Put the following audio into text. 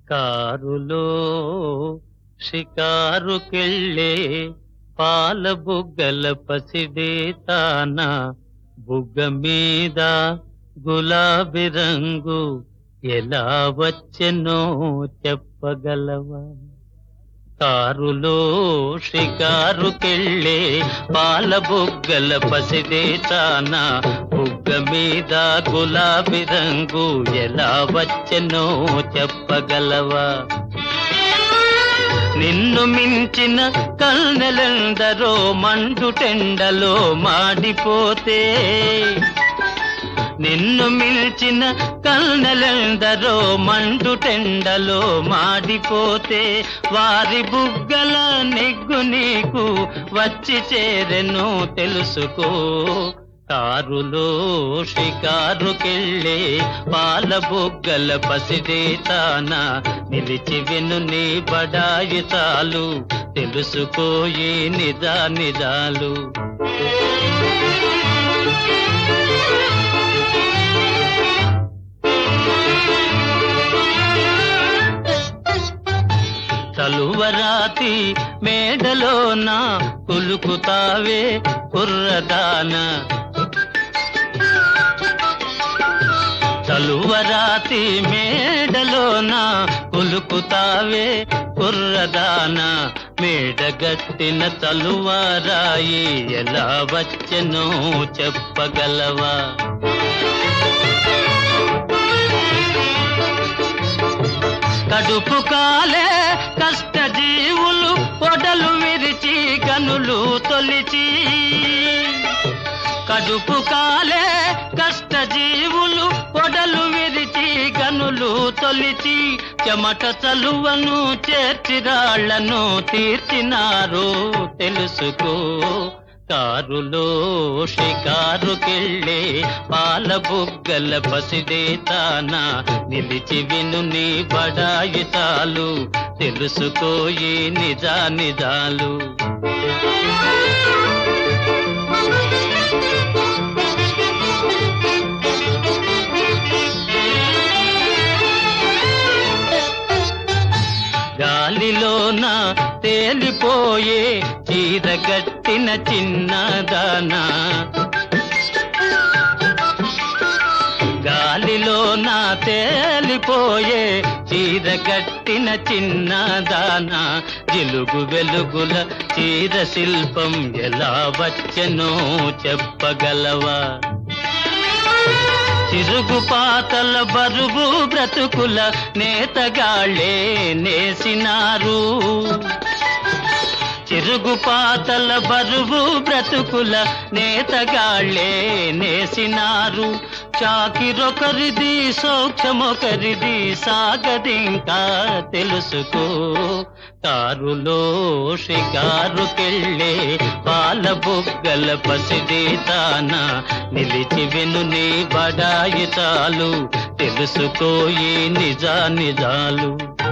కారులో షికారుకెళ్ళే పాల బుగ్గల పసిడే తాన బుగ్గ మీద గులాబీ రంగు ఎలా వచ్చెనో చెప్పగలవా కారులో షికారుకెళ్ళే పాల బుగ్గల పసిడే తాన బుగ్గ మీద గులాబీ రంగు ఎలా వచ్చెనో చెప్పగలవా నిన్ను మించిన కల్నెలందరో మండుటెండలో మాడిపోతే నిన్ను మిల్చిన కల్నెలందరో మండుటెండలో మాడిపోతే వారి బుగ్గల నెగ్గు నీకు వచ్చి చేరెను తెలుసుకో కారులో షికారుకెళ్ళే పాల బుగ్గల పసిడే తాన నిలిచి విను నీ బడాయి చాలు తెలుసుకోయి నిజా నిజాలు తలువరాతి మేడలోన కులుకుతావే కుర్రదాన తలువరాతి మేడలోన కులుకుతావే కుర్రదాన మేడగట్టిన తలువారాయి ఎలా వచ్చెనో చెప్పగలవా కడుపు కాలే కష్ట జీవులు పొడలు విరిచి గనులు తొలిచి కడుపు కాలే కష్ట జీవులు పొడలు విరిచి గనులు తొలిచి చెమట చలువను చేర్చిరాళ్లను తీర్చినారు తెలుసుకో కారులో షికారుకెళ్ళే పాల బుగ్గల పసిడే తాన నిలిచి విను నీ బడాయి చాలు తెలుసుకోయి నిజా నిజాలు గాలిలోన తేలిపోయే చీరగట్టిన చిన్నదానా గాలిలోన తేలిపోయే చీరగట్టిన చిన్నదానా జిలుగు వెలుగుల చీర శిల్పం ఎలా వచ్చెనో చెప్పగలవా చిరుగు పాతల బరువు బ్రతుకుల నేతగాళ్ళే నేసినారు చిరుగు పాతల బరువు బ్రతుకుల నేతగాళ్ళే నేసినారు చాకిరొకరిది సౌఖ్యమొకరిది సాగదింకా తెలుసుకో కారులో షికారుకెళ్ళే పాల బుగ్గల పసిడి తాన నిలిచి విను నీ బడాయి చాలు తెలుసుకోయి నిజా నిజాలు